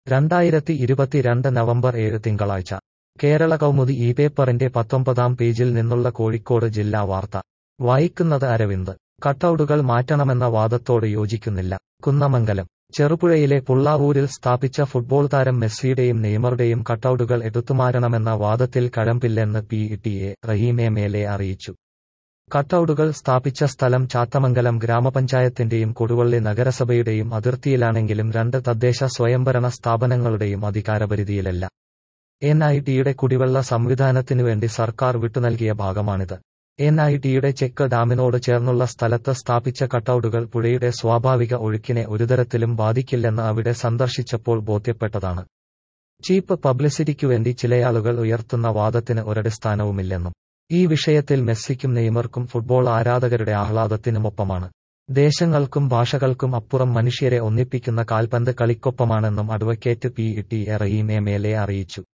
രണ്ടായിരത്തി ഇരുപത്തിരണ്ട് നവംബർ ഏഴ് തിങ്കളാഴ്ച കേരള കൗമുദി ഈ പേപ്പറിന്റെ പത്തൊമ്പതാം പേജിൽ നിന്നുള്ള കോഴിക്കോട് ജില്ലാ വാർത്ത വായിക്കുന്നത് അരവിന്ദ് കട്ടൗട്ടുകൾ മാറ്റണമെന്ന വാദത്തോട് യോജിക്കുന്നില്ല കുന്നമംഗലം ചെറുപുഴയിലെ പുള്ളാവൂരിൽ സ്ഥാപിച്ച ഫുട്ബോൾ താരം മെസ്സിയുടെയും നെയ്മറുടെയും കട്ടൗട്ടുകൾ എടുത്തുമാറ്റണമെന്ന വാദത്തിൽ കഴമ്പില്ലെന്ന് P T A Rahim M L A അറിയിച്ചു കട്ടൗട്ടുകൾ സ്ഥാപിച്ച സ്ഥലം ചാത്തമംഗലം ഗ്രാമപഞ്ചായത്തിന്റെയും കൊടുവള്ളി നഗരസഭയുടെയും അതിർത്തിയിലാണെങ്കിലും രണ്ട് തദ്ദേശ സ്വയംഭരണ സ്ഥാപനങ്ങളുടെയും അധികാരപരിധിയിലല്ല എൻ ഐ ടിയുടെ കുടിവെള്ള സംവിധാനത്തിനുവേണ്ടി സർക്കാർ വിട്ടുനൽകിയ ഭാഗമാണിത് എൻ ഐ ടിയുടെ ചെക്ക് ഡാമിനോട് ചേർന്നുള്ള സ്ഥലത്ത് സ്ഥാപിച്ച കട്ടൗട്ടുകൾ പുഴയുടെ സ്വാഭാവിക ഒഴുക്കിനെ ഒരുതരത്തിലും ബാധിക്കില്ലെന്ന് അവിടെ സന്ദർശിച്ചപ്പോൾ ബോധ്യപ്പെട്ടതാണ് ചീപ്പ് പബ്ലിസിറ്റിക്കുവേണ്ടി ചിലയാളുകൾ ഉയർത്തുന്ന വാദത്തിന് ഒരടിസ്ഥാനവുമില്ലെന്നും ഈ വിഷയത്തിൽ മെസ്സിക്കും നെയ്മർക്കും ഫുട്ബോൾ ആരാധകരുടെ ആഹ്ലാദത്തിനുമൊപ്പമാണ് ദേശങ്ങൾക്കും ഭാഷകൾക്കും അപ്പുറം മനുഷ്യരെ ഒന്നിപ്പിക്കുന്ന കാൽപന്ത് കളിക്കൊപ്പമാണെന്നും advocate P T A Rahim M L A അറിയിച്ചു